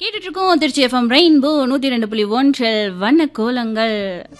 கேட்டுட்டு இருக்கோம் Trichy FM rainbow நூத்தி ரெண்டு புள்ளி ஒன்றில் வண்ண கோலங்கள்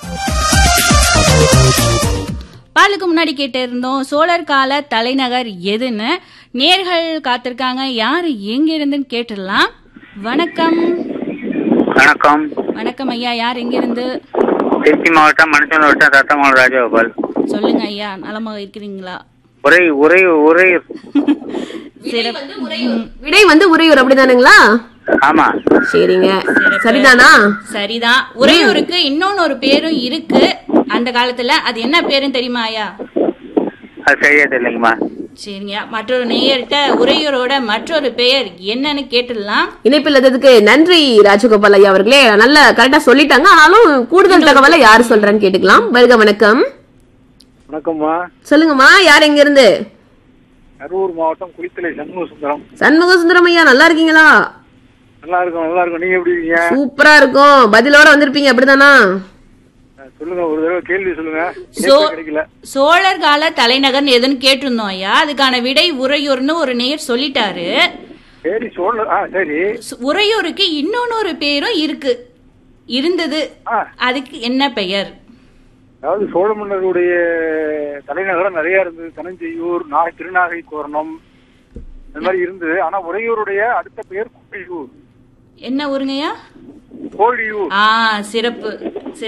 பாலுக்கு முன்னாடி கேட்டிருந்தோம் சோழர் கால தலைநகர் எதுன்னு நேர்கள் காத்திருக்காங்க யாரு எங்க இருந்துன்னு கேட்டுடலாம் வணக்கம் வணக்கம் வணக்கம் ஐயா யார் எங்க இருந்து திருச்சி மாவட்டம் மனுஷன் வட்டம் சத்தமங்கலம் ராஜகோபால் சொல்லுங்க ஐயா நலமாக இருக்கிறீங்களா உரை உரை உரை சிறப்பு விடை வந்து உறையூர் அப்படிதானுங்களா ஆமா சரிங்க சரிதானா சரிதான் உறையூருக்கு இன்னொன்னு ஒரு பேரும் இருக்கு அந்த காலத்துல அது என்ன பேருன்னு தெரியுமா ஐயா அது சரியா தெரியலைங்கம்மா சரிங்க மற்றொரு நேயர்கிட்ட உறையூரோட மற்றொரு பெயர் என்னன்னு கேட்டுடலாம் இணைப்பில் இருந்ததுக்கு நன்றி ராஜகோபால் ஐயா அவர்களே நல்லா கரெக்டா சொல்லிட்டாங்க ஆனாலும் கூடுதல் தகவலை யார் சொல்றான்னு கேட்டுக்கலாம் வருக வணக்கம் வணக்கம்மா சொல்லுங்கம்மா யார் எங்க இருந்து கரூர் மாவட்டம் குளித்தலை சண்முக சுந்தரம் சண்முக சுந்தரம் ஐயா நல்லா இருக்கீங்களா நல்லா இருக்கும் நல்லா இருக்கும் நீங்க எப்படி இருக்கீங்க சூப்பரா இருக்கும் பதிலோட வந்திருப்பீங்க அப்படிதானா அஹ் சொல்லுங்க ஒரு தடவை கேள்வி சொல்லுங்க சோ கேட்க கிடைக்கல சோழர் கால தலைநகர் எதுன்னு கேட்டிருந்தோம் ஐயா அதுக்கான விடை உறையூர்னு ஒரு நேயர் சொல்லிட்டாரு சரி சொல்ல ஆ சரி சு- உறையூருக்கு இன்னொன்னு ஒரு பேரும் இருக்கு இருந்தது ஆ அதுக்கு என்ன பெயர் அதாவது சோழ மன்னருடைய தலைநகரம் நிறைய இருந்தது தனஞ்செய்யூர் நா திருநாகை கோரணம் இந்த மாதிரி இருந்தது ஆனா உறையூருடைய அடுத்த பெயர் கோழியூர் என்ன ஊருங்கய்யா கோழியூர் ஆ சிறப்பு